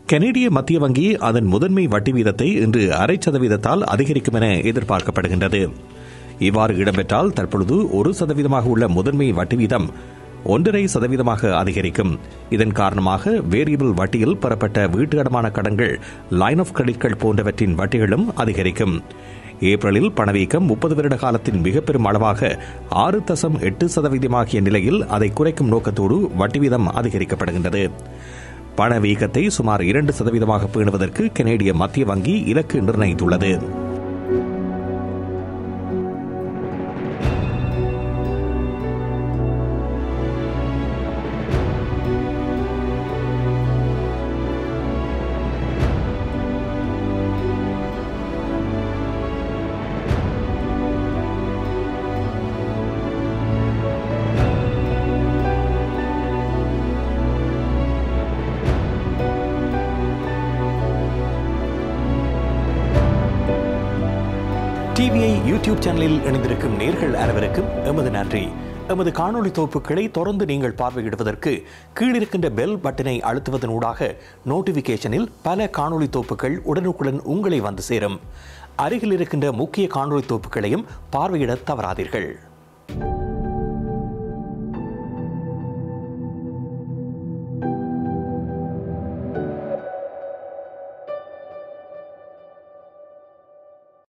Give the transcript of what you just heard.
கனேடிய மத்திய வங்கி அதன் முதன்மை வட்டி வீதத்தை இன்று அரை சதவீதத்தால் அதிகரிக்கும் என எதிர்பார்க்கப்படுகின்றது இவ்வாறு இடம்பெற்றால் தற்பொழுது ஒரு சதவீதமாக உள்ள முதன்மை வட்டி வீதம் ஒன்றரை சதவீதமாக அதிகரிக்கும் இதன் காரணமாக வேரியபிள் வட்டியில் பெறப்பட்ட வீட்டு அடமான கடன்கள் லைன் ஆஃப் கிரெடிட்கள் போன்றவற்றின் வட்டிகளும் அதிகரிக்கும் ஏப்ரலில் பணவீக்கம் முப்பது வருட காலத்தின் மிக பெரும் அளவாக ஆறு தசம் எட்டு சதவீதமாகிய நிலையில் அதை குறைக்கும் நோக்கத்தோடு வட்டி வீதம் அதிகரிக்கப்படுகின்றது பணவீக்கத்தை சுமார் இரண்டு சதவீதமாக பேணுவதற்கு கனேடிய மத்திய வங்கி இலக்கு நிர்ணயித்துள்ளது டிவிஐ யூடியூப் சேனலில் இணைந்திருக்கும் நேர்கள் அனைவருக்கும் எமது நன்றி எமது காணொளி தொகுப்புகளை தொடர்ந்து நீங்கள் பார்வையிடுவதற்கு கீழிருக்கின்ற பெல் பட்டனை அழுத்துவதன் ஊடாக நோட்டிபிகேஷனில் பல காணொளி தொகுப்புகள் உடனுக்குடன் உங்களை வந்து சேரும் அருகில் இருக்கின்ற முக்கிய காணொளி தொகுப்புகளையும் பார்வையிட தவறாதீர்கள்